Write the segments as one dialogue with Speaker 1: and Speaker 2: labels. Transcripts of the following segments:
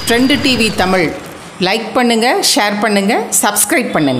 Speaker 1: trend TV Tamil like பண்ணுங்க share பண்ணுங்க subscribe பண்ணுங்க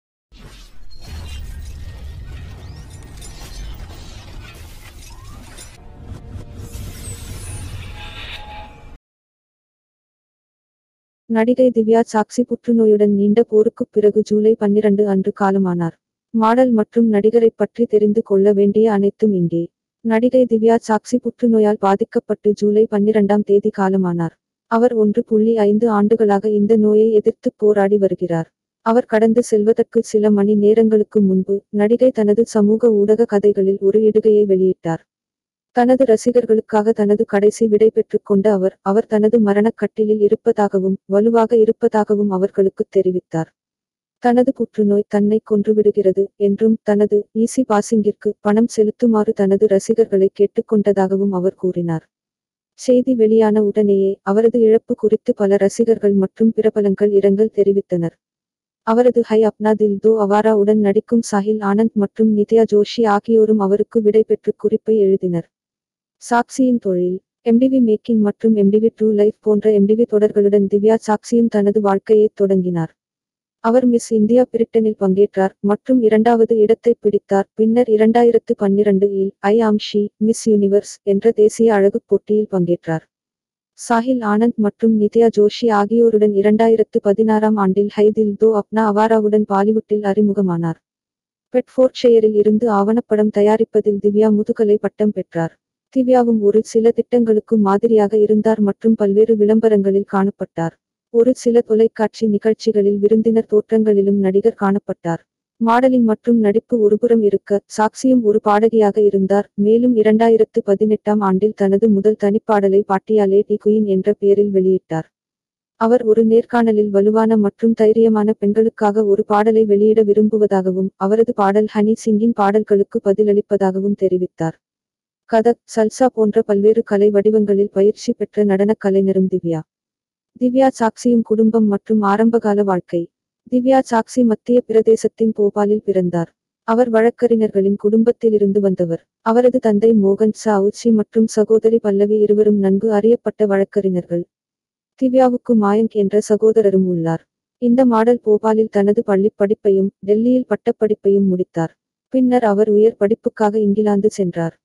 Speaker 2: நடிகை திவ்யா சாக்சி புற்றுநோயுடன் நீண்ட போருக்குப் பிறகு ஜூலை பன்னிரண்டு அன்று காலமானார் மாடல் மற்றும் நடிகரைப் பற்றி தெரிந்து கொள்ள வேண்டிய அனைத்தும் இங்கே நடிகை திவ்யா சாக்சி புற்றுநோயால் பாதிக்கப்பட்டு ஜூலை பன்னிரண்டாம் தேதி காலமானார் அவர் ஒன்று புள்ளி ஐந்து ஆண்டுகளாக இந்த நோயை எதிர்த்து போராடி வருகிறார் அவர் கடந்து செல்வதற்கு சில மணி நேரங்களுக்கு முன்பு நடிகை தனது சமூக ஊடக கதைகளில் ஒரு இடுகையை வெளியிட்டார் தனது ரசிகர்களுக்காக தனது கடைசி விடை பெற்றுக் கொண்ட அவர் அவர் தனது மரணக் கட்டிலில் இருப்பதாகவும் வலுவாக இருப்பதாகவும் அவர்களுக்குத் தெரிவித்தார் தனது புற்றுநோய் தன்னை கொன்றுவிடுகிறது என்றும் தனது ஈசி பாசிங்கிற்கு பணம் செலுத்துமாறு தனது ரசிகர்களை கேட்டுக்கொண்டதாகவும் அவர் கூறினார் செய்தி வெளியான உடனேயே அவரது இழப்பு குறித்து பல ரசிகர்கள் மற்றும் பிரபலங்கள் இரங்கல் தெரிவித்தனர் அவரது ஹை அப்னா தில் தோ அவாரா உடன் நடிக்கும் சாஹில் ஆனந்த் மற்றும் நித்யா ஜோஷி ஆகியோரும் அவருக்கு விடைபெற்று குறிப்பை எழுதினர் சாக்சியின் தொழில் எம்டிவி மேக்கிங் மற்றும் எம்டிவி ட்ரூ லைஃப் போன்ற எம்டிவி தொடர்களுடன் திவ்யா சாக்சியும் தனது வாழ்க்கையைத் தொடங்கினார் அவர் மிஸ் இந்தியா பிரிட்டனில் பங்கேற்றார் மற்றும் இரண்டாவது இடத்தை பிடித்தார் பின்னர் இரண்டாயிரத்து பன்னிரண்டு இல் ஐ ஆம் ஷி மிஸ் யூனிவர்ஸ் என்ற தேசிய அழகுப் போட்டியில் பங்கேற்றார் சாஹில் ஆனந்த் மற்றும் நித்யா ஜோஷி ஆகியோருடன் இரண்டாயிரத்து பதினாறாம் ஆண்டில் ஹை தில் தோ அப்னா அவாராவுடன் பாலிவுட்டில் அறிமுகமானார் பெட்ஃபோர்ட்ஷெயரில் இருந்து ஆவணப்படம் தயாரிப்பதில் திவ்யா முதுகலை பட்டம் பெற்றார் திவ்யாவும் ஒரு சில திட்டங்களுக்கு மாதிரியாக இருந்தார் மற்றும் பல்வேறு விளம்பரங்களில் காணப்பட்டார் ஒரு சில தொலைக்காட்சி நிகழ்ச்சிகளில் விருந்தினர் தோற்றங்களிலும் நடிகர் காணப்பட்டார் மாடலிங் மற்றும் நடிப்பு ஒருபுறம் இருக்க சாக்சியும் ஒரு பாடகியாக இருந்தார் மேலும் இரண்டாயிரத்து பதினெட்டாம் ஆண்டில் தனது முதல் தனிப்பாடலை பாட்டியாலே டி குயின் என்ற பெயரில் வெளியிட்டார் அவர் ஒரு நேர்காணலில் வலுவான மற்றும் தைரியமான பெண்களுக்காக ஒரு பாடலை வெளியிட விரும்புவதாகவும் அவரது பாடல் ஹனி சிங்கின் பாடல்களுக்கு பதிலளிப்பதாகவும் தெரிவித்தார் கதக் சல்சா போன்ற பல்வேறு கலை வடிவங்களில் பயிற்சி பெற்ற நடனக் கலைஞரும் திவ்யா திவ்யா சாக்சியும் குடும்பம் மற்றும் ஆரம்பகால வாழ்க்கை திவ்யா சாக்சி மத்திய பிரதேசத்தின் போபாலில் பிறந்தார் அவர் வழக்கறிஞர்களின் குடும்பத்திலிருந்து வந்தவர் அவரது தந்தை மோகன் சா உச்சி மற்றும் சகோதரி பல்லவி இருவரும் நன்கு அறியப்பட்ட வழக்கறிஞர்கள் திவ்யாவுக்கு மாயங்க் என்ற சகோதரரும் உள்ளார் இந்த மாடல் போபாலில் தனது பள்ளிப் படிப்பையும் டெல்லியில் பட்டப்படிப்பையும் முடித்தார் பின்னர் அவர் உயர் படிப்புக்காக இங்கிலாந்து சென்றார்